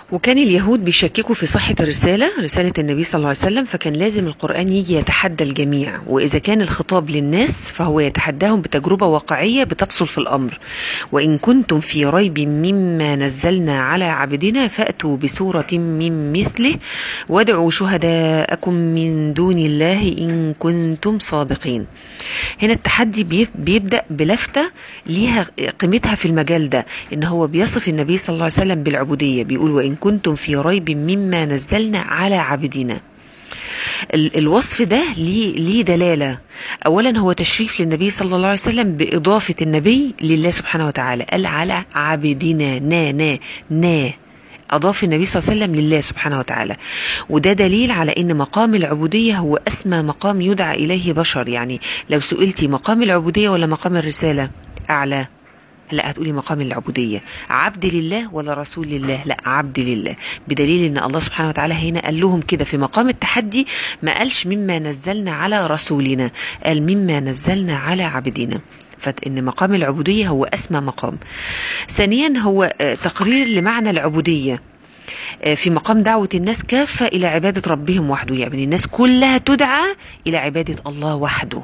وكان اليهود بيشككوا في صحة الرسالة رسالة النبي صلى الله عليه وسلم فكان لازم القرآن يجي يتحدى الجميع وإذا كان الخطاب للناس فهو يتحداهم بتجربة واقعية بتفصل في الأمر وإن كنتم في ريب مما نزلنا على عبدنا فأتوا بسورة من مثله وادعوا شهداءكم من دون الله إن كنتم صادقين هنا التحدي بيبدأ بلفتة ليها قيمتها في المجال ده إن هو بيصف النبي صلى الله عليه وسلم بالعبودية بيقول وإن كنتم في ريب مما نزلنا على عبدنا الوصف ده ليه, ليه دلالة أولا هو تشريف للنبي صلى الله عليه وسلم بإضافة النبي لله سبحانه وتعالى قال على عبدنا نا نا نا أضاف النبي صلى الله عليه وسلم لله سبحانه وتعالى وده دليل على أن مقام العبودية هو أسمى مقام يدعى إليه بشر يعني لو سئلتي مقام العبودية ولا مقام الرسالة أعلى لا هتقولي مقام العبودية عبد لله ولا رسول لله لا عبد لله بدليل ان الله سبحانه وتعالى هنا قال لهم كده في مقام التحدي ما قالش مما نزلنا على رسولنا قال مما نزلنا على عبدنا فإن مقام العبودية هو أسمى مقام ثانيا هو تقرير لمعنى العبودية في مقام دعوة الناس كافة إلى عبادة ربهم وحده يعني الناس كلها تدعى إلى عبادة الله وحده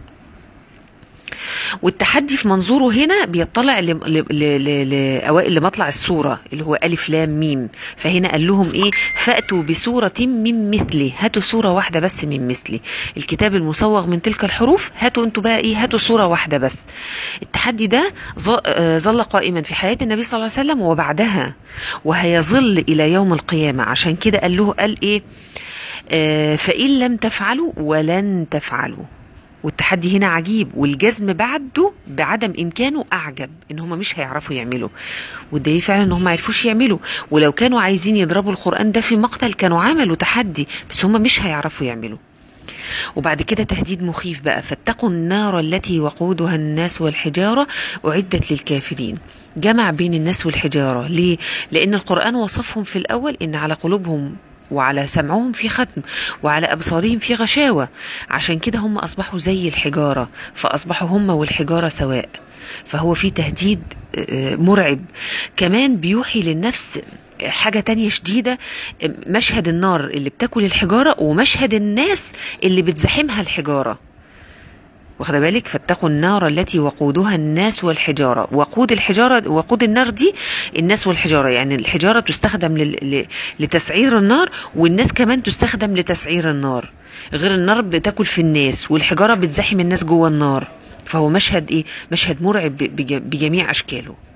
والتحدي في منظوره هنا بيطلع لأوائل لمطلع السورة اللي هو ألف لام ميم فهنا قال لهم إيه فأتوا بسورة من مثلي هاتوا سورة واحدة بس من مثلي الكتاب المصوغ من تلك الحروف هاتوا انتوا بقى إيه هاتوا سورة واحدة بس التحدي ده ظل قائما في حياة النبي صلى الله عليه وسلم وبعدها وهيظل إلى يوم القيامة عشان كده قال له قال إيه آه فإن لم تفعلوا ولن تفعلوا والتحدي هنا عجيب والجزم بعده بعدم امكانه اعجب ان هم مش هيعرفوا يعملوا والدليل فعلا ان هم ما عرفوش يعملوا ولو كانوا عايزين يضربوا القران ده في مقتل كانوا عملوا تحدي بس هم مش هيعرفوا يعملوا وبعد كده تهديد مخيف بقى فاتقوا النار التي وقودها الناس والحجاره اعدت للكافرين جمع بين الناس والحجاره ليه لان القران وصفهم في الاول ان على قلوبهم وعلى سمعهم في ختم وعلى أبصارهم في غشاوة عشان كده هم أصبحوا زي الحجارة فأصبحوا هم والحجارة سواء فهو في تهديد مرعب كمان بيوحي للنفس حاجة تانية شديدة مشهد النار اللي بتاكل الحجارة ومشهد الناس اللي بتزحمها الحجارة واخد بالك فاتقوا النار التي وقودها الناس والحجاره وقود الحجاره وقود النار دي الناس والحجاره يعني الحجاره تستخدم لتسعير النار والناس كمان تستخدم لتسعير النار غير النار بتاكل في الناس والحجاره بتزاحم الناس جوه النار فهو مشهد ايه مشهد مرعب بجميع اشكاله